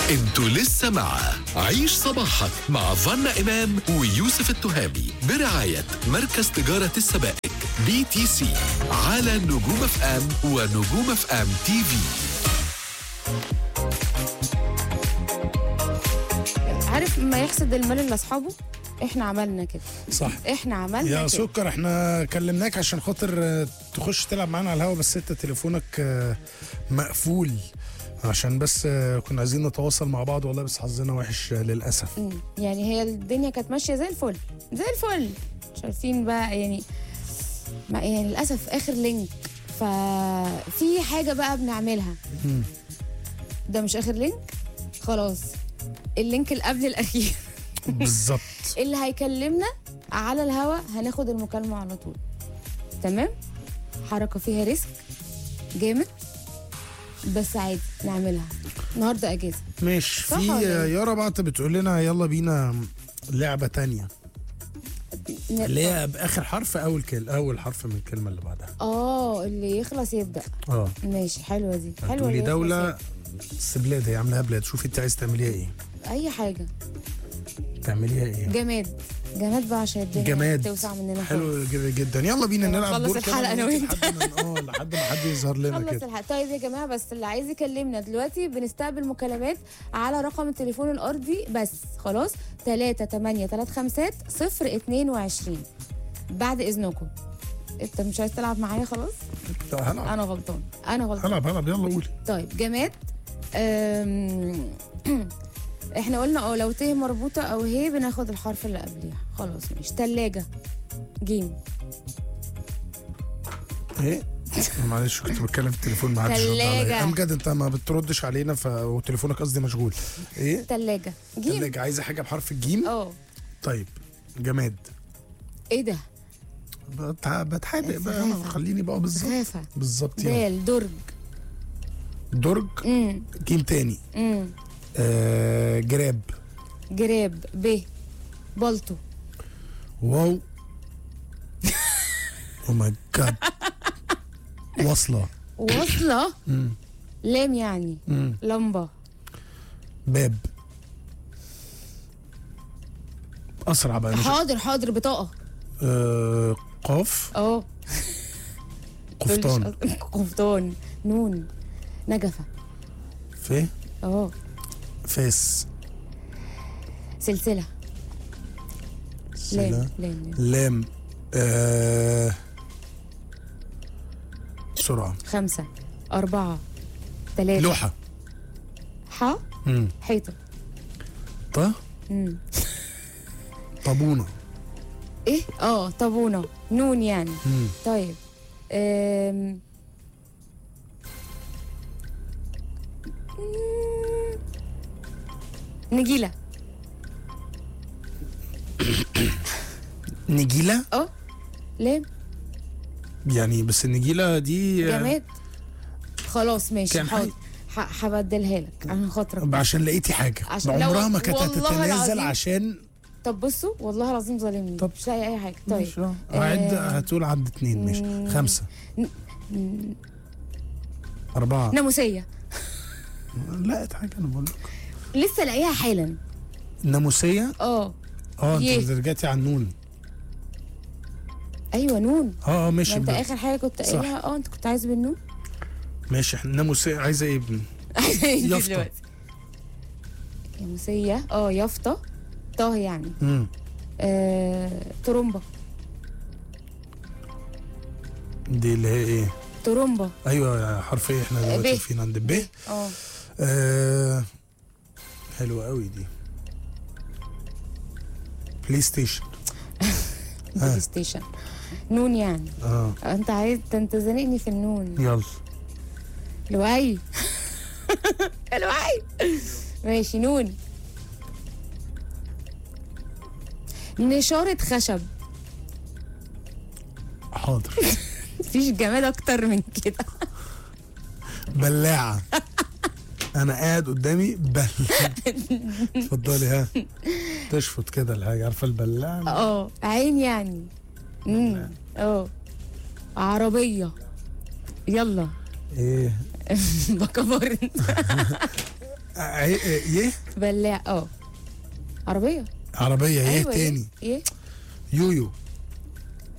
انتوا لسه مع عيش صباحك مع فنا إمام ويوسف التهامي برعاية مركز تجارة السبائك بي تي سي على نجوم اف ام ونجوم اف ام تي في عارف ما يحسد المال لاصحابه احنا عملنا كده صح احنا عملنا يا كده سكر احنا كلمناك عشان خاطر آه، تخش تلعب معانا على الهوا بس انت تليفونك آه، مقفول عشان بس آه، كنا عايزين نتواصل مع بعض والله بس حظنا وحش آه، للاسف مم. يعني هي الدنيا كانت ماشيه زي الفل زي الفل مش عارفين بقى يعني ما يعني للاسف اخر لينك ففي حاجه بقى بنعملها مم. ده مش اخر لينك خلاص اللينك اللي قبل الاخير بالظبط اللي هيكلمنا على الهوا هناخد المكالمه على طول تمام حركه فيها ريسك جامد بس عادي نعملها النهارده اجازه ماشي صح في ولا آه، إيه؟ يارا بقى بتقول لنا يلا بينا لعبه تانية ن- اللي هي باخر حرف اول كل اول حرف من الكلمه اللي بعدها اه اللي يخلص يبدا اه ماشي حلوه دي حلوه هتقولي اللي دوله يخلص بس بلاد هي عاملاها بلاد شوفي انت عايز تعمليها ايه يبدأ. اي حاجه تعمليها ايه جماد جماد بقى عشان الدنيا جماد توسع مننا حلو جدا جدا يلا بينا نلعب نخلص دور كده الحلقة أنا وانتي وأنت. لحد ما اه لحد ما حد يظهر لنا خلص كده الحلقه طيب يا جماعه بس اللي عايز يكلمنا دلوقتي بنستقبل مكالمات على رقم التليفون الارضي بس خلاص 3 8 3 5 0 22 بعد اذنكم انت مش عايز تلعب معايا خلاص طب هلعب انا غلطان انا غلطان هلعب هلعب يلا قولي طيب جماد أم... احنا قلنا اه لو ت مربوطه او هي بناخد الحرف اللي قبليها خلاص ماشي تلاجة جيم ايه معلش كنت بتكلم في التليفون ما حدش رد تلاجة. عليا امجد انت ما بتردش علينا ف... وتليفونك قصدي مشغول ايه تلاجة جيم تلاجة عايزه حاجه بحرف الجيم اه طيب جماد ايه ده بت- بتحادق بقى سخافة. خليني بقى بالظبط سخافة بالظبط يعني دال درج درج امم جيم تاني امم آه جراب جراب ب بلطو واو او ماي جاد واصله وصلة مم. لام يعني مم. لمبة باب اسرع بقى مش حاضر حاضر بطاقة آه قاف اه قفطان قفطان نون نجفة ف اه فاس سلسلة سلا لام لام لام. لام آه بسرعة خمسة أربعة ثلاثة لوحة ح مم. حيطة ط مم. طابونة ايه اه طابونة نون يعني مم. طيب أم... مم. نجيلة نجيلة اه لام يعني بس النجيلة دي آه، جماد خلاص ماشي كان حاضر ح- هبدلها لك عشان خاطرك عشان لقيتي حاجة عشان عمرها لو- ما كانت والله هتتنازل العظيم. عشان طب بصوا والله العظيم ظالمني طب. مش لاقي اي حاجه طيب ماشي، آه. هعد آه. هتقول عد اتنين مم. ماشي خمسة مم. أربعة ناموسيه لقيت حاجة أنا بقول لك لسه لاقيها حالا ناموسية اه اه يه. انت رجعتي على النون ايوه نون اه اه ما ماشي انت بقى. اخر حاجه كنت صح. قايلها اه انت كنت عايز بالنون ماشي احنا ناموسية عايزة ايه ابني يافطة. دلوقتي. ناموسيه اه يافطه طه يعني مم. آه... ترومبا دي اللي هي ايه ترومبا ايوه حرف ايه احنا دلوقتي ب. واقفين عند ب اه آه حلوة قوي دي بلاي ستيشن بلاي ستيشن نون يعني اه انت عايز ده انت زنقني في النون يلا لؤي لؤي ماشي نون نشارة خشب حاضر مفيش جمال اكتر من كده بلاعة انا قاعد قدامي بلاعة اتفضلي ها تشفط كده الحاجة عارفة البلاعة اه عين يعني امم اه عربية يلا ايه بكبر آه، يه بلاع اه عربيه عربيه يه أيوة، تاني ايه يويو